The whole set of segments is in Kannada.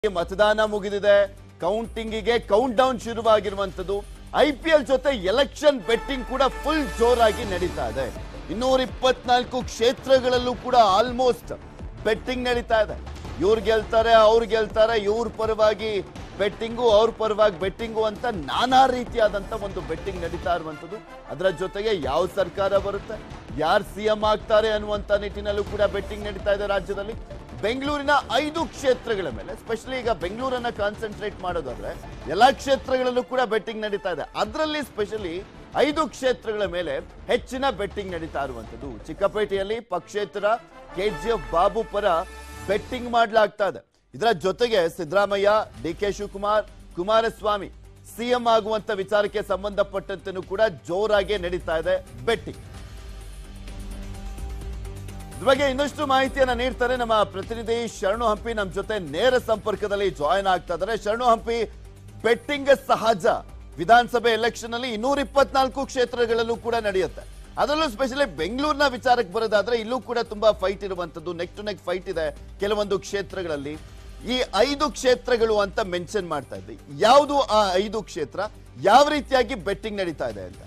ಮತದಾನ ಮುಗಿದಿದೆ ಕೌಂಟಿಂಗಿಗೆ ಕೌಂಟ್ ಡೌನ್ ಶುರುವಾಗಿರುವಂತದ್ದು ಐ ಪಿ ಎಲ್ ಜೊತೆ ಎಲೆಕ್ಷನ್ ಬೆಟ್ಟಿಂಗ್ ಕೂಡ ಫುಲ್ ಜೋರಾಗಿ ನಡೀತಾ ಇದೆ ಇನ್ನೂರ ಇಪ್ಪತ್ನಾಲ್ಕು ಕ್ಷೇತ್ರಗಳಲ್ಲೂ ಕೂಡ ಆಲ್ಮೋಸ್ಟ್ ಬೆಟ್ಟಿಂಗ್ ನಡೀತಾ ಇದೆ ಇವ್ರು ಗೆಲ್ತಾರೆ ಅವ್ರು ಗೆಲ್ತಾರೆ ಇವ್ರ ಪರವಾಗಿ ಬೆಟ್ಟಿಂಗು ಅವ್ರ ಪರವಾಗಿ ಬೆಟ್ಟಿಂಗು ಅಂತ ನಾನಾ ರೀತಿಯಾದಂತ ಒಂದು ಬೆಟ್ಟಿಂಗ್ ನಡೀತಾ ಇರುವಂತದ್ದು ಅದರ ಜೊತೆಗೆ ಯಾವ ಸರ್ಕಾರ ಬರುತ್ತೆ ಯಾರು ಸಿ ಎಂ ಆಗ್ತಾರೆ ಅನ್ನುವಂತ ನಿಟ್ಟಿನಲ್ಲೂ ಕೂಡ ಬೆಟ್ಟಿಂಗ್ ನಡೀತಾ ಇದೆ ರಾಜ್ಯದಲ್ಲಿ ಬೆಂಗಳೂರಿನ ಐದು ಕ್ಷೇತ್ರಗಳ ಮೇಲೆ ಸ್ಪೆಷಲಿ ಈಗ ಬೆಂಗಳೂರನ್ನ ಕಾನ್ಸಂಟ್ರೇಟ್ ಮಾಡೋದಾದ್ರೆ ಎಲ್ಲಾ ಕ್ಷೇತ್ರಗಳಲ್ಲೂ ಕೂಡ ಬೆಟ್ಟಿಂಗ್ ನಡೀತಾ ಇದೆ ಅದರಲ್ಲಿ ಸ್ಪೆಷಲಿ ಐದು ಕ್ಷೇತ್ರಗಳ ಮೇಲೆ ಹೆಚ್ಚಿನ ಬೆಟ್ಟಿಂಗ್ ನಡೀತಾ ಇರುವಂತದ್ದು ಚಿಕ್ಕಪೇಟೆಯಲ್ಲಿ ಪಕ್ಷೇತರ ಕೆಜಿಎಫ್ ಬಾಬು ಪರ ಬೆಟ್ಟಿಂಗ್ ಮಾಡಲಾಗ್ತಾ ಇದೆ ಇದರ ಜೊತೆಗೆ ಸಿದ್ದರಾಮಯ್ಯ ಡಿ ಕೆ ಶಿವಕುಮಾರ್ ಕುಮಾರಸ್ವಾಮಿ ಸಿಎಂ ಆಗುವಂತ ವಿಚಾರಕ್ಕೆ ಸಂಬಂಧಪಟ್ಟಂತೆನೂ ಕೂಡ ಜೋರಾಗಿ ನಡೀತಾ ಇದೆ ಬೆಟ್ಟಿಂಗ್ ಇದ್ರ ಬಗ್ಗೆ ಇನ್ನಷ್ಟು ಮಾಹಿತಿಯನ್ನ ನೀಡ್ತಾರೆ ನಮ್ಮ ಪ್ರತಿನಿಧಿ ಶರಣು ಹಂಪಿ ನಮ್ಮ ಜೊತೆ ನೇರ ಸಂಪರ್ಕದಲ್ಲಿ ಜಾಯಿನ್ ಆಗ್ತಾ ಇದ್ದಾರೆ ಶರಣು ಹಂಪಿ ಬೆಟ್ಟಿಂಗ್ ಸಹಜ ವಿಧಾನಸಭೆ ಎಲೆಕ್ಷನ್ ಅಲ್ಲಿ ಇನ್ನೂರ ಇಪ್ಪತ್ನಾಲ್ಕು ಕ್ಷೇತ್ರಗಳಲ್ಲೂ ಕೂಡ ನಡೆಯುತ್ತೆ ಅದರಲ್ಲೂ ಸ್ಪೆಷಲಿ ಬೆಂಗಳೂರಿನ ವಿಚಾರಕ್ಕೆ ಬರೋದಾದ್ರೆ ಇಲ್ಲೂ ಕೂಡ ತುಂಬಾ ಫೈಟ್ ಇರುವಂತದ್ದು ನೆಕ್ ಟು ನೆಕ್ ಫೈಟ್ ಇದೆ ಕೆಲವೊಂದು ಕ್ಷೇತ್ರಗಳಲ್ಲಿ ಈ ಐದು ಕ್ಷೇತ್ರಗಳು ಅಂತ ಮೆನ್ಷನ್ ಮಾಡ್ತಾ ಇದ್ವಿ ಯಾವುದು ಆ ಐದು ಕ್ಷೇತ್ರ ಯಾವ ರೀತಿಯಾಗಿ ಬೆಟ್ಟಿಂಗ್ ನಡೀತಾ ಇದೆ ಅಂತ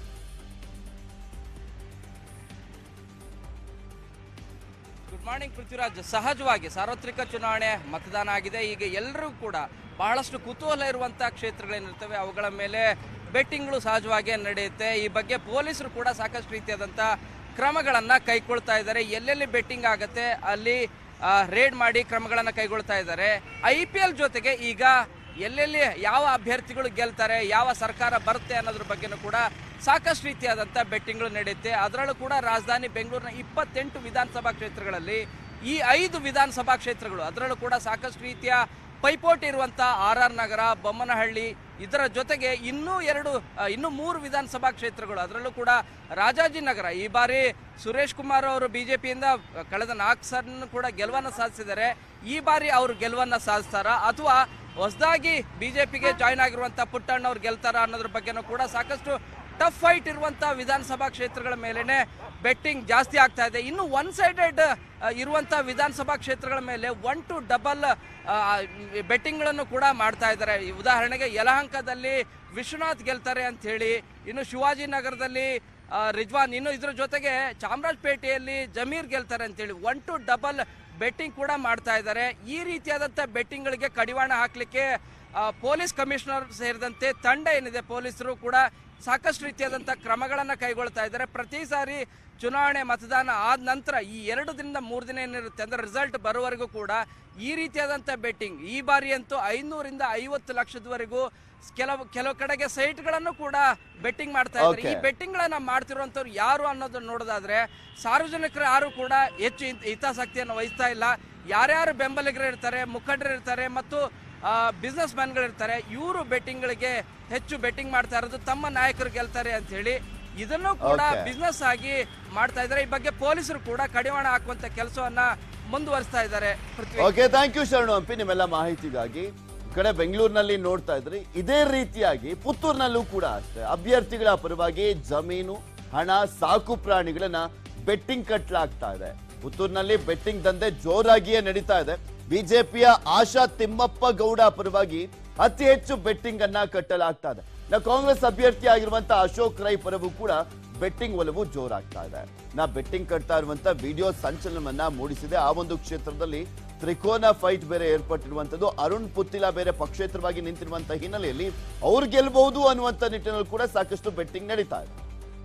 ಗುಡ್ ಮಾರ್ನಿಂಗ್ ಪೃಥ್ವಿರಾಜ್ ಸಹಜವಾಗಿ ಸಾರ್ವತ್ರಿಕ ಚುನಾವಣೆ ಮತದಾನ ಆಗಿದೆ ಈಗ ಎಲ್ಲರೂ ಕೂಡ ಬಹಳಷ್ಟು ಕುತೂಹಲ ಇರುವಂತಹ ಕ್ಷೇತ್ರಗಳೇನಿರ್ತವೆ ಅವುಗಳ ಮೇಲೆ ಬೆಟ್ಟಿಂಗ್ಗಳು ಸಹಜವಾಗಿ ನಡೆಯುತ್ತೆ ಈ ಬಗ್ಗೆ ಪೊಲೀಸರು ಕೂಡ ಸಾಕಷ್ಟು ರೀತಿಯಾದಂಥ ಕ್ರಮಗಳನ್ನ ಕೈಗೊಳ್ತಾ ಇದ್ದಾರೆ ಎಲ್ಲೆಲ್ಲಿ ಬೆಟ್ಟಿಂಗ್ ಆಗುತ್ತೆ ಅಲ್ಲಿ ರೇಡ್ ಮಾಡಿ ಕ್ರಮಗಳನ್ನು ಕೈಗೊಳ್ತಾ ಇದ್ದಾರೆ ಐ ಪಿ ಎಲ್ ಜೊತೆಗೆ ಈಗ ಎಲ್ಲೆಲ್ಲಿ ಯಾವ ಅಭ್ಯರ್ಥಿಗಳು ಗೆಲ್ತಾರೆ ಯಾವ ಸರ್ಕಾರ ಬರುತ್ತೆ ಅನ್ನೋದ್ರ ಬಗ್ಗೆನೂ ಕೂಡ ಸಾಕಷ್ಟು ರೀತಿಯಾದಂಥ ಬೆಟ್ಟಿಂಗ್ಗಳು ನಡೆಯುತ್ತೆ ಅದರಲ್ಲೂ ಕೂಡ ರಾಜಧಾನಿ ಬೆಂಗಳೂರಿನ ಇಪ್ಪತ್ತೆಂಟು ವಿಧಾನಸಭಾ ಕ್ಷೇತ್ರಗಳಲ್ಲಿ ಈ ಐದು ವಿಧಾನಸಭಾ ಕ್ಷೇತ್ರಗಳು ಅದರಲ್ಲೂ ಕೂಡ ಸಾಕಷ್ಟು ರೀತಿಯ ಪೈಪೋಟಿ ಇರುವಂಥ ಆರ್ ಆರ್ ನಗರ ಬೊಮ್ಮನಹಳ್ಳಿ ಇದರ ಜೊತೆಗೆ ಇನ್ನೂ ಎರಡು ಆ, ಇನ್ನೂ ಮೂರು ವಿಧಾನಸಭಾ ಕ್ಷೇತ್ರಗಳು ಅದರಲ್ಲೂ ಕೂಡ ರಾಜಾಜಿನಗರ ಈ ಬಾರಿ ಸುರೇಶ್ ಕುಮಾರ್ ಅವರು ಬಿಜೆಪಿಯಿಂದ ಕಳೆದ ನಾಲ್ಕು ಸಲ ಕೂಡ ಗೆಲುವನ್ನು ಸಾಧಿಸಿದ್ದಾರೆ ಈ ಬಾರಿ ಅವರು ಗೆಲುವನ್ನು ಸಾಧಿಸ್ತಾರಾ ಅಥವಾ ಹೊಸದಾಗಿ ಬಿಜೆಪಿಗೆ ಜಾಯ್ನ್ ಆಗಿರುವಂತ ಪುಟ್ಟಣ್ಣ ಅವ್ರು ಗೆಲ್ತಾರ ಅನ್ನೋದ್ರ ಬಗ್ಗೆನೂ ಕೂಡ ಸಾಕಷ್ಟು ಟಫ್ ಫೈಟ್ ಇರುವಂತ ವಿಧಾನಸಭಾ ಕ್ಷೇತ್ರಗಳ ಮೇಲೆನೆ ಬೆಟ್ಟಿಂಗ್ ಜಾಸ್ತಿ ಆಗ್ತಾ ಇದೆ ಇನ್ನು ಒನ್ ಸೈಡೆಡ್ ಇರುವಂತ ವಿಧಾನಸಭಾ ಕ್ಷೇತ್ರಗಳ ಮೇಲೆ ಒನ್ ಟು ಡಬಲ್ ಬೆಟ್ಟಿಂಗ್ಗಳನ್ನು ಕೂಡ ಮಾಡ್ತಾ ಇದ್ದಾರೆ ಈ ಉದಾಹರಣೆಗೆ ಯಲಹಂಕದಲ್ಲಿ ವಿಶ್ವನಾಥ್ ಗೆಲ್ತಾರೆ ಅಂತ ಹೇಳಿ ಇನ್ನು ಶಿವಾಜಿನಗರದಲ್ಲಿ ಆ, ರಿಜ್ವಾನ್ ಇನ್ನು ಇದ್ರ ಜೊತೆಗೆ ಚಾಮರಾಜಪೇಟೆಯಲ್ಲಿ ಜಮೀರ್ ಗೆಲ್ತಾರೆ ಅಂತೇಳಿ ಒನ್ ಟು ಡಬಲ್ ಬೆಟ್ಟಿಂಗ್ ಕೂಡ ಮಾಡ್ತಾ ಇದ್ದಾರೆ ಈ ರೀತಿಯಾದಂಥ ಬೆಟ್ಟಿಂಗ್ಗಳಿಗೆ ಕಡಿವಾಣ ಹಾಕಲಿಕ್ಕೆ ಪೊಲೀಸ್ ಕಮಿಷನರ್ ಸೇರಿದಂತೆ ತಂಡ ಏನಿದೆ ಪೊಲೀಸರು ಕೂಡ ಸಾಕಷ್ಟು ರೀತಿಯಾದಂಥ ಕ್ರಮಗಳನ್ನು ಕೈಗೊಳ್ತಾ ಇದ್ದಾರೆ ಪ್ರತಿ ಸಾರಿ ಚುನಾವಣೆ ಮತದಾನ ಆದ ನಂತರ ಈ ಎರಡು ದಿನದಿಂದ ಮೂರು ದಿನ ಏನಿರುತ್ತೆ ಅಂದ್ರೆ ರಿಸಲ್ಟ್ ಬರುವವರೆಗೂ ಕೂಡ ಈ ರೀತಿಯಾದಂಥ ಬೆಟ್ಟಿಂಗ್ ಈ ಬಾರಿ ಅಂತೂ ಐನೂರಿಂದ ಐವತ್ತು ಲಕ್ಷದವರೆಗೂ ಕೆಲವು ಕೆಲವು ಕಡೆಗೆ ಸೈಟ್ಗಳನ್ನು ಕೂಡ ಬೆಟ್ಟಿಂಗ್ ಮಾಡ್ತಾ ಇದ್ದಾರೆ ಈ Okay. ಬೆಟ್ಟಿಂಗ್ ಗಳನ್ನ ಮಾಡ್ತಿರುವಂತವ್ರು ಯಾರು ಅನ್ನೋದನ್ನ ನೋಡೋದಾದ್ರೆ ಸಾರ್ವಜನಿಕರು ಯಾರು ಕೂಡ ಹೆಚ್ಚು ಹಿತ- ಹಿತಾಸಕ್ತಿಯನ್ನು ವಹಿಸ್ತಾ ಇಲ್ಲ ಯಾರ್ಯಾರು ಬೆಂಬಲಿಗರು ಇರ್ತಾರೆ ಮುಖಂಡರು ಇರ್ತಾರೆ ಮತ್ತು ಬಿಸ್ನೆಸ್ ಮ್ಯಾನ್ಗಳಿರ್ತಾರೆ ಇವರು ಬೆಟ್ಟಿಂಗ್ಗಳಿಗೆ ಹೆಚ್ಚು ಬೆಟ್ಟಿಂಗ್ ಮಾಡ್ತಾ ಇರೋದು ತಮ್ಮ ನಾಯಕರು ಗೆಲ್ತಾರೆ ಅಂತ ಹೇಳಿ ಇದನ್ನು ಕೂಡ Okay. ಬಿಸ್ನೆಸ್ ಆಗಿ ಮಾಡ್ತಾ ಇದ್ದಾರೆ ಈ ಬಗ್ಗೆ ಪೊಲೀಸರು ಕೂಡ ಕಡಿವಾಣ ಹಾಕುವಂತ ಕೆಲಸವನ್ನ ಮುಂದುವರಿಸ್ತಾ ಇದ್ದಾರೆ ಪೃಥ್ವಿ ಓಕೆ ಥ್ಯಾಂಕ್ ಯು ಶರಣು ಹಂಪಿ ನಿಮ್ಮೆಲ್ಲ ಮಾಹಿತಿಗಾಗಿ ಈ ಕಡೆ ಬೆಂಗಳೂರಿನಲ್ಲಿ ನೋಡ್ತಾ ಇದ್ರಿ ಇದೇ ರೀತಿಯಾಗಿ ಪುತ್ತೂರಿನಲ್ಲೂ ಕೂಡ ಅಷ್ಟೇ ಅಭ್ಯರ್ಥಿಗಳ ಪರವಾಗಿ ಜಮೀನು ಹಣ ಸಾಕು ಪ್ರಾಣಿಗಳನ್ನ ಬೆಟ್ಟಿಂಗ್ ಕಟ್ಲಾಗ್ತಾ ಇದೆ ಪುತ್ತೂರಿನಲ್ಲಿ ಬೆಟ್ಟಿಂಗ್ ದಂಧೆ ಜೋರಾಗಿಯೇ ನಡೀತಾ ಇದೆ ಬಿಜೆಪಿಯ ಆಶಾ ತಿಮ್ಮಪ್ಪ ಗೌಡ ಪರವಾಗಿ ಅತಿ ಹೆಚ್ಚು ಬೆಟ್ಟಿಂಗ್ ಅನ್ನ ಕಟ್ಟಲಾಗ್ತಾ ಇದೆ ನಾ ಕಾಂಗ್ರೆಸ್ ಅಭ್ಯರ್ಥಿ ಆಗಿರುವಂತ ಅಶೋಕ್ ರೈ ಪರವೂ ಕೂಡ ಬೆಟ್ಟಿಂಗ್ ಒಲವು ಜೋರಾಗ್ತಾ ಇದೆ ನಾ ಬೆಟ್ಟಿಂಗ್ ಕಟ್ತಾ ಇರುವಂತ ವಿಡಿಯೋ ಸಂಚಲನವನ್ನ ಮೂಡಿಸಿದೆ ಆ ಒಂದು ಕ್ಷೇತ್ರದಲ್ಲಿ ತ್ರಿಕೋನ ಫೈಟ್ ಬೇರೆ ಏರ್ಪಟ್ಟಿರುವಂತದ್ದು ಅರುಣ್ ಪುತ್ತಿಲ ಬೇರೆ ಪಕ್ಷೇತರವಾಗಿ ನಿಂತಿರುವಂತ ಹಿನ್ನೆಲೆಯಲ್ಲಿ ಅವ್ರು ಗೆಲ್ಬಹುದು ಅನ್ನುವಂತ ನಿಟ್ಟಿನಲ್ಲಿ ಕೂಡ ಸಾಕಷ್ಟು ಬೆಟ್ಟಿಂಗ್ ನಡೀತಾ ಇದೆ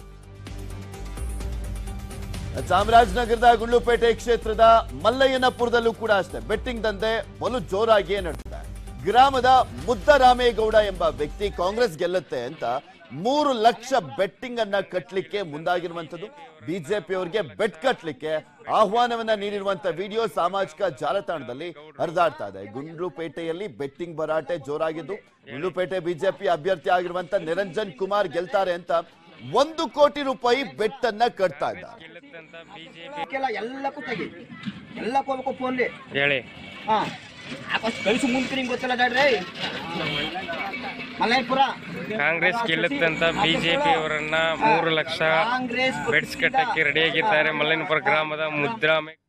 ಚಾಮರಾಜನಗರದ ಗುಂಡ್ಲುಪೇಟೆ ಕ್ಷೇತ್ರದ ಮಲ್ಲಯ್ಯನಪುರದಲ್ಲೂ ಕೂಡ ಅಷ್ಟೇ ಬೆಟ್ಟಿಂಗ್ ದಂಧೆ ಬಲು ಜೋರಾಗಿಯೇ ನಡೆದಿದೆ ಗ್ರಾಮದ ಮುದ್ದರಾಮೇಗೌಡ ಎಂಬ ವ್ಯಕ್ತಿ ಕಾಂಗ್ರೆಸ್ ಗೆಲ್ಲುತ್ತೆ ಅಂತ ಮೂರು ಲಕ್ಷ ಬೆಟ್ಟಿಂಗ್ ಅನ್ನ ಕಟ್ಲಿಕ್ಕೆ ಮುಂದಾಗಿರುವಂತದ್ದು ಬಿಜೆಪಿ ಅವರಿಗೆ ಬೆಟ್ ಕಟ್ಲಿಕ್ಕೆ ಆಹ್ವಾನವನ್ನ ನೀಡಿರುವಂತ ವಿಡಿಯೋ ಸಾಮಾಜಿಕ ಜಾಲತಾಣದಲ್ಲಿ ಹರಿದಾಡ್ತಾ ಇದೆ ಗುಂಡ್ಲುಪೇಟೆಯಲ್ಲಿ ಬೆಟ್ಟಿಂಗ್ ಭರಾಟೆ ಜೋರಾಗಿದ್ದು ಗುಂಡ್ಲುಪೇಟೆ ಬಿಜೆಪಿ ಅಭ್ಯರ್ಥಿ ಆಗಿರುವಂತ ನಿರಂಜನ್ ಕುಮಾರ್ ಗೆಲ್ತಾರೆ ಅಂತ ಒಂದು ಕೋಟಿ ರೂಪಾಯಿ ಬೆಟ್ ಅನ್ನ ಕಟ್ತಾ ಇದ್ದಾರೆ ಎಲ್ಲ ಎಲ್ಲಕ್ಕೂ ತೆಗಿ ಎಲ್ಲಕ್ಕೂ ಹೋಗ್ಬೇಕು ಫೋನ್ಲಿ ಹೇಳಿ ಹಾ ಯಾಕಷ್ಟು ಕಳಿಸು ಮುಂದೆ ನಿಂಗೆ ಗೊತ್ತಿಲ್ಲ ದಾಡ್ರಿ ಮಲಯಪುರ ಕಾಂಗ್ರೆಸ್ ಗೆಲ್ಲುತ್ತಂತ ಬಿಜೆಪಿ ಅವರನ್ನ ಮೂರು ಲಕ್ಷ ಕಾಂಗ್ರೆಸ್ ಬೆಡ್ಸ್ ಕಟ್ಟಕ್ಕೆ ರೆಡಿಯಾಗಿದ್ದಾರೆ ಮಲ್ಲನಪುರ ಗ್ರಾಮದ ಮುದ್ರಾಮೆ